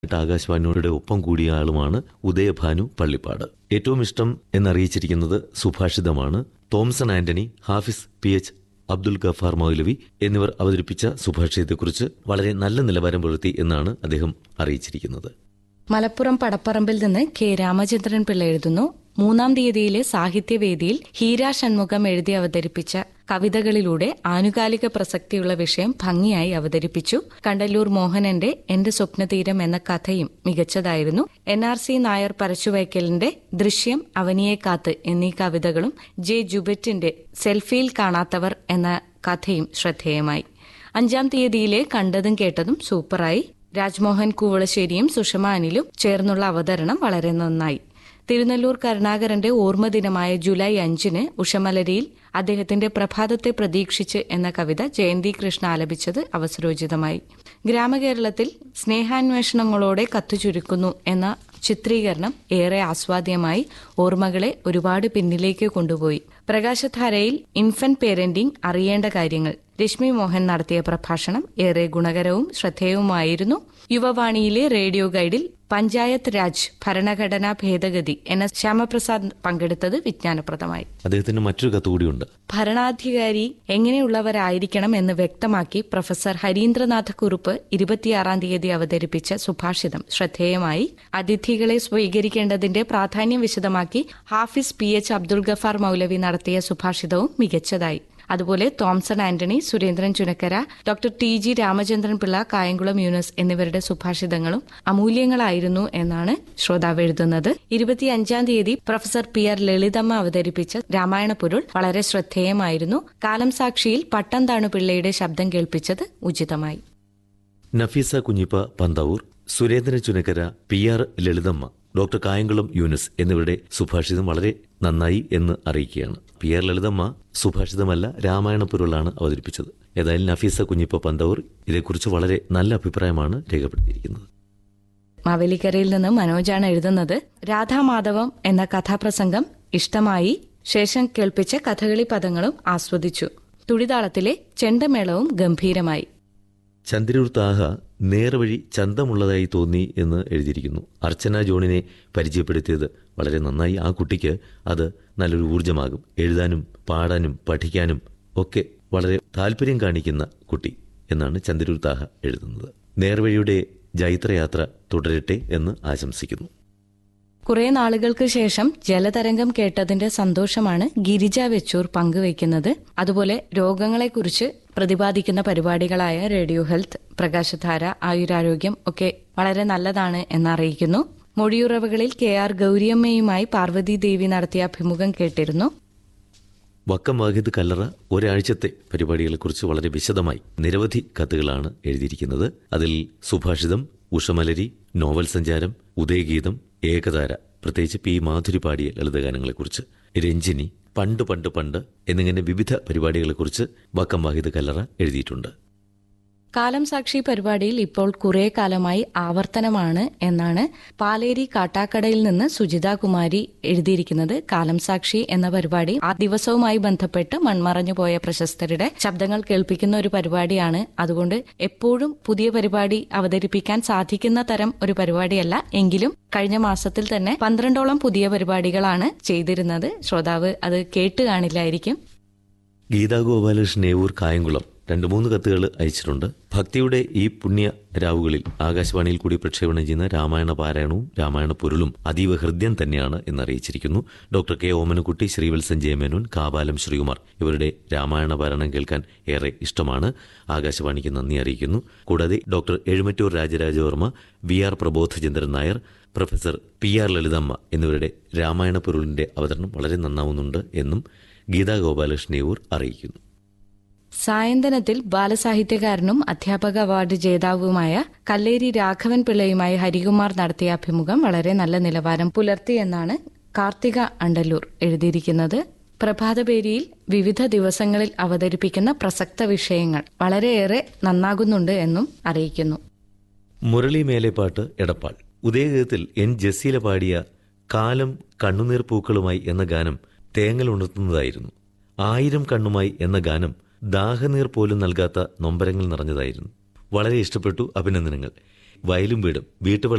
ആകാശവാണിയുടെ ഒപ്പം കൂടിയ ആളുമാണ് ഉദയഭാനു പള്ളിപ്പാട് ഏറ്റവും ഇഷ്ടം എന്നറിയിച്ചിരിക്കുന്നത് സുഭാഷിതമാണ് Thomson Antony Hafiz P H Abdul Gaffar Maulavi എന്നിവർ അവതരിപ്പിച്ച സുഭാഷിതത്തെക്കുറിച്ച് വളരെ നല്ല നിലവാരം പുലർത്തി എന്നാണ് അദ്ദേഹം അറിയിച്ചിരിക്കുന്നത് മലപ്പുറം പടപ്പറമ്പിൽ നിന്ന് കെ രാമചന്ദ്രൻ പിള്ള എഴുതുന്നു മൂന്നാം തീയതിയിലെ സാഹിത്യവേദിയിൽ ഹീര ഷൺമുഖം എഴുതി അവതരിപ്പിച്ച കവിതകളിലൂടെ ആനുകാലിക പ്രസക്തിയുള്ള വിഷയം ഭംഗിയായി അവതരിപ്പിച്ചു കണ്ടല്ലൂർ മോഹനന്റെ എന്റെ സ്വപ്നതീരം എന്ന കഥയും മികച്ചതായിരുന്നു എൻ ആർ സി നായർ പരശുവയ്ക്കലിന്റെ ദൃശ്യം അവനിയെ കാത്ത് എന്നീ കവിതകളും ജെ ജുബറ്റിന്റെ സെൽഫിയിൽ കാണാത്തവർ എന്ന കഥയും ശ്രദ്ധേയമായി അഞ്ചാം തീയതിയിലെ കണ്ടതും കേട്ടതും സൂപ്പറായി രാജ്മോഹൻ കൂവളശ്ശേരിയും സുഷമ അനിലും ചേർന്നുള്ള അവതരണം വളരെ നന്നായി തിരുനെല്ലൂർ കരുണാകരന്റെ ഓർമ്മ ദിനമായ ജൂലൈ അഞ്ചിന് ഉഷമലരിയിൽ അദ്ദേഹത്തിന്റെ പ്രഭാതത്തെ പ്രതീക്ഷിച്ച് എന്ന കവിത ജയന്തി കൃഷ്ണ ആലപിച്ചത് അവസരോചിതമായി ഗ്രാമകേരളത്തിൽ സ്നേഹാന്വേഷണങ്ങളോടെ കത്തു ചുരുക്കുന്നു എന്ന ചിത്രീകരണം ഏറെ ആസ്വാദ്യമായി ഓർമ്മകളെ ഒരുപാട് പിന്നിലേക്ക് കൊണ്ടുപോയി പ്രകാശധാരയിൽ ഇൻഫന്റ് പേരന്റിംഗ് അറിയേണ്ട കാര്യങ്ങൾ രശ്മി മോഹൻ നടത്തിയ പ്രഭാഷണം ഏറെ ഗുണകരവും ശ്രദ്ധേയവുമായിരുന്നു യുവവാണിയിലെ റേഡിയോ ഗൈഡിൽ പഞ്ചായത്ത് രാജ് ഭരണഘടനാ ഭേദഗതി എന്ന ശ്യാമപ്രസാദ് പങ്കെടുത്തത് വിജ്ഞാനപ്രദമായി അദ്ദേഹത്തിന് മറ്റൊരു കത്ത് കൂടിയുണ്ട് ഭരണാധികാരി എങ്ങനെയുള്ളവരായിരിക്കണം എന്ന് വ്യക്തമാക്കി പ്രൊഫസർ ഹരീന്ദ്രനാഥ കുറുപ്പ് ഇരുപത്തിയാറാം തീയതി അവതരിപ്പിച്ച സുഭാഷിതം ശ്രദ്ധേയമായി അതിഥികളെ സ്വീകരിക്കേണ്ടതിന്റെ പ്രാധാന്യം വിശദമാക്കി ഹാഫിസ് പി എച്ച് അബ്ദുൾ ഗഫാർ മൗലവി നടത്തിയ സുഭാഷിതവും മികച്ചതായി അതുപോലെ Thomson Antony Surendran Chunakkara doctor T G Ramachandran Pillai Kayamkulam Yunus എന്നിവരുടെ സുഭാഷിതങ്ങളും അമൂല്യങ്ങളായിരുന്നു എന്നാണ് ശ്രോതാവ് എഴുതുന്നത് ഇരുപത്തിയഞ്ചാം തീയതി പ്രൊഫസർ പി ആർ ലളിതമ്മ അവതരിപ്പിച്ച രാമായണ പൊരുൾ വളരെ ശ്രദ്ധേയമായിരുന്നു കാലം സാക്ഷിയിൽ പട്ടം താണു പിള്ളയുടെ ശബ്ദം കേൾപ്പിച്ചത് ഉചിതമായി Nafeesa Kunjippa Panthavoor Surendran Chunakkara P R Lalithamma doctor Kayamkulam Yunis എന്നിവരുടെ സുഭാഷിതം വളരെ നന്നായി എന്ന് അറിയിക്കുകയാണ് പി ആർ ലളിതമ്മ സുഭാഷിതമല്ല രാമായണ പൊരുളാണ് അവതരിപ്പിച്ചത് ഏതായാലും നഫീസ കുഞ്ഞിപ്പ പന്തവൂർ ഇതേക്കുറിച്ച് വളരെ നല്ല അഭിപ്രായമാണ് രേഖപ്പെടുത്തിയിരിക്കുന്നത് മാവേലിക്കരയിൽ നിന്ന് മനോജാണ് എഴുതുന്നത് രാധാമാധവം എന്ന കഥാപ്രസംഗം ഇഷ്ടമായി ശേഷം കേൾപ്പിച്ച കഥകളി പദങ്ങളും ആസ്വദിച്ചു തുടിതാളത്തിലെ ചെണ്ടമേളവും ഗംഭീരമായി ചന്ദ്രൂർ താഹ നേർവഴി ചന്തമുള്ളതായി തോന്നി എന്ന് എഴുതിയിരിക്കുന്നു അർച്ചന ജോണിനെ പരിചയപ്പെടുത്തിയത് വളരെ നന്നായി ആ കുട്ടിക്ക് അത് നല്ലൊരു ഊർജമാകും എഴുതാനും പാടാനും പഠിക്കാനും ഒക്കെ വളരെ താല്പര്യം കാണിക്കുന്ന കുട്ടി എന്നാണ് ചന്ദ്രൂർ താഹ എഴുതുന്നത് നേർവഴിയുടെ ജൈത്രയാത്ര തുടരട്ടെ എന്ന് ആശംസിക്കുന്നു കുറെ നാളുകൾക്ക് ശേഷം ജലതരംഗം കേട്ടതിന്റെ സന്തോഷമാണ് ഗിരിജ വെച്ചൂർ പങ്കുവയ്ക്കുന്നത് അതുപോലെ രോഗങ്ങളെക്കുറിച്ച് പ്രതിപാദിക്കുന്ന പരിപാടികളായ റേഡിയോ ഹെൽത്ത് പ്രകാശധാര ആയുരാരോഗ്യം ഒക്കെ വളരെ നല്ലതാണ് എന്നറിയിക്കുന്നു മൊഴിയുറവുകളിൽ കെ ആർ ഗൌരിയമ്മയുമായി പാർവതി ദേവി നടത്തിയ അഭിമുഖം കേട്ടിരുന്നു വക്കം വാഹിദ് കല്ലറ ഒരാഴ്ചത്തെ പരിപാടികളെക്കുറിച്ച് വളരെ വിശദമായി നിരവധി കത്തുകളാണ് എഴുതിയിരിക്കുന്നത് അതിൽ സുഭാഷിതം ഉഷമലരി നോവൽ സഞ്ചാരം ഉദയഗീതം ഏകതാര പ്രത്യേകിച്ച് പി മാധുരി പാടിയ ലളിതഗാനങ്ങളെക്കുറിച്ച് രഞ്ജിനി പണ്ട് പണ്ട് പണ്ട് എന്നിങ്ങനെ വിവിധ പരിപാടികളെക്കുറിച്ച് വക്കം വാഹിദ് കല്ലറ എഴുതിയിട്ടുണ്ട് കാലം സാക്ഷി പരിപാടിയിൽ ഇപ്പോൾ കുറെ കാലമായി ആവർത്തനമാണ് എന്നാണ് പാലേരി കാട്ടാക്കടയിൽ നിന്ന് സുജിത കുമാരി എഴുതിയിരിക്കുന്നത് കാലം സാക്ഷി എന്ന പരിപാടി ആ ദിവസവുമായി ബന്ധപ്പെട്ട് മൺമറഞ്ഞു പോയ പ്രശസ്തരുടെ ശബ്ദങ്ങൾ കേൾപ്പിക്കുന്ന ഒരു പരിപാടിയാണ് അതുകൊണ്ട് എപ്പോഴും പുതിയ പരിപാടി അവതരിപ്പിക്കാൻ സാധിക്കുന്ന തരം ഒരു പരിപാടിയല്ല എങ്കിലും കഴിഞ്ഞ മാസത്തിൽ തന്നെ പന്ത്രണ്ടോളം പുതിയ പരിപാടികളാണ് ചെയ്തിരുന്നത് ശ്രോതാവ് അത് കേട്ട് കാണില്ലായിരിക്കും ഗീതാ ഗോപാലകൃഷ്ണൻ ഏവൂർ കായംകുളം രണ്ട് മൂന്ന് കത്തുകൾ അയച്ചിട്ടുണ്ട് ഭക്തിയുടെ ഈ പുണ്യ രാവുകളിൽ ആകാശവാണിയിൽ കൂടി പ്രക്ഷേപണം ചെയ്യുന്ന രാമായണ പാരായണവും രാമായണ പൊരുളും അതീവ ഹൃദ്യം തന്നെയാണ് എന്നറിയിച്ചിരിക്കുന്നു ഡോക്ടർ കെ ഓമനക്കുട്ടി ശ്രീവത്സൻ ജയമേനോൻ കാപാലം ശ്രീകുമാർ ഇവരുടെ രാമായണ പാരായണം കേൾക്കാൻ ഏറെ ഇഷ്ടമാണ് ആകാശവാണിക്ക് നന്ദി അറിയിക്കുന്നു കൂടാതെ doctor Ezhumattoor Rajarajavarma V R Prabodhachandran Nair professor P R Lalithamma എന്നിവരുടെ രാമായണ പൊരുളിന്റെ അവതരണം വളരെ നന്നാവുന്നുണ്ട് എന്നും ഗീതാ ഗോപാലകൃഷ്ണയൂർ അറിയിക്കുന്നു സായന്തനത്തിൽ ബാലസാഹിത്യകാരനും അധ്യാപക അവാർഡ് ജേതാവുമായ കല്ലേരി രാഘവൻ പിള്ളയുമായി ഹരികുമാർ നടത്തിയ അഭിമുഖം വളരെ നല്ല നിലവാരം പുലർത്തിയെന്നാണ് കാർത്തിക അണ്ടല്ലൂർ എഴുതിയിരിക്കുന്നത് പ്രഭാതപേരിയിൽ വിവിധ ദിവസങ്ങളിൽ അവതരിപ്പിക്കുന്ന പ്രസക്ത വിഷയങ്ങൾ വളരെയേറെ നന്നാകുന്നുണ്ട് എന്നും അറിയിക്കുന്നു മുരളി മേലെപ്പാട്ട് എടപ്പാൾ ഉദയഗീതത്തിൽ എൻ ജസീല പാടിയ കാലം കണ്ണുനീർ പൂക്കളുമായി എന്ന ഗാനം തേങ്ങൽ ഉണർത്തുന്നതായിരുന്നു ആയിരം കണ്ണുമായി എന്ന ഗാനം ദാഹനീർ പോലും നൽകാത്ത നൊമ്പരങ്ങൾ നിറഞ്ഞതായിരുന്നു വളരെ ഇഷ്ടപ്പെട്ടു അഭിനന്ദനങ്ങൾ വയലും വീടും വീട്ടുവള